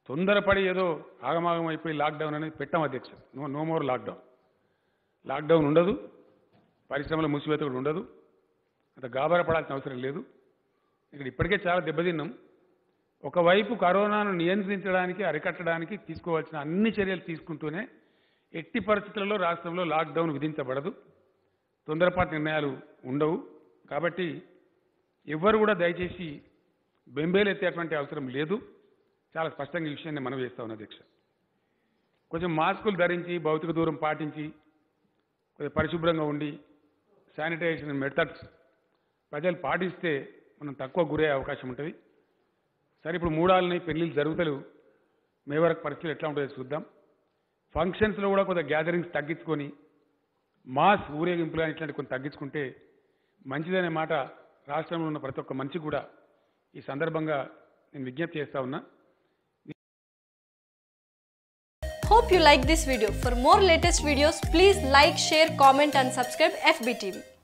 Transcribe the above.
తొందరపడి ఏదో ఆగమాగం అయిపోయి లాక్డౌన్ అనేది పెట్టాం అధ్యక్ష no no more lockdown lockdown ఉండదు పరిశ్రమల మూసివేత కూడా ఉండదు అంత గాబరా పడాల్సిన అవసరం లేదు ఇక్కడ ఇప్పటికే చాలా దెబ్బతిన్నాం ఒకవైపు కరోనాను నియంత్రించడానికి అరికట్టడానికి తీసుకోవాల్సిన అన్ని చర్యలు తీసుకుంటూనే ఎట్టి పరిస్థితులలో రాష్ట్రంలో లాక్డౌన్ విధించబడదు తొందరపాటు నిర్ణయాలు ఉండవు కాబట్టి ఎవ్వరు కూడా దయచేసి బెంబేలు ఎత్తేటువంటి అవసరం లేదు చాలా స్పష్టంగా ఈ విషయాన్ని మనం చేస్తా ఉన్నాం అధ్యక్ష కొంచెం మాస్కులు ధరించి భౌతిక దూరం పాటించి కొంచెం పరిశుభ్రంగా ఉండి శానిటైజేషన్ మెథడ్స్ ప్రజలు పాటిస్తే మనం తక్కువ గురయ్యే అవకాశం ఉంటుంది సరే ఇప్పుడు మూడాలని పెళ్ళిళ్ళు జరుగుతలేవు మే వరకు పరిస్థితులు ఎట్లా ఉంటుందో చూద్దాం ఫంక్షన్స్లో కూడా కొంత గ్యాదరింగ్స్ తగ్గించుకొని మాస్ ఊరేగింపులు కానీ ఇట్లాంటి కొన్ని తగ్గించుకుంటే మంచిదనే మాట రాష్ట్రంలో ఉన్న ప్రతి ఒక్క మనిషి కూడా ఈ సందర్భంగా నేను విజ్ఞప్తి చేస్తా ఉన్నా Hope you like this video. For more latest videos, please like, share, comment and subscribe FBTV.